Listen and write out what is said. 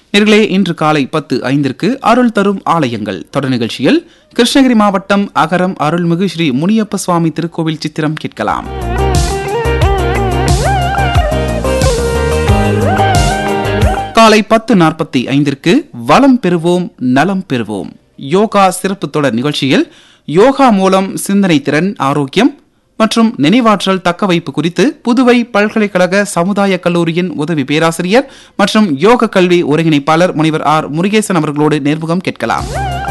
நேர்களே இன்று காலை பத்து ஐந்திற்கு அருள் தரும் ஆலயங்கள் தொடர் நிகழ்ச்சியில் கிருஷ்ணகிரி மாவட்டம் அகரம் அருள்மிகு ஸ்ரீ முனியப்ப சுவாமி திருக்கோவில் சித்திரம் கேட்கலாம் காலை பத்து நாற்பத்தி ஐந்திற்கு வளம் பெறுவோம் நலம் பெறுவோம் யோகா சிறப்பு தொடர் நிகழ்ச்சியில் யோகா மூலம் சிந்தனை திறன் ஆரோக்கியம் மற்றும் நினைவாற்றல் தக்கவைப்பு குறித்து புதுவை பல்கலைக்கழக சமுதாய கல்லூரியின் உதவி பேராசிரியர் மற்றும் யோக கல்வி ஒருங்கிணைப்பாளர் முனைவர் ஆர் முருகேசன் அவர்களோடு நேர்முகம் கேட்கலாம்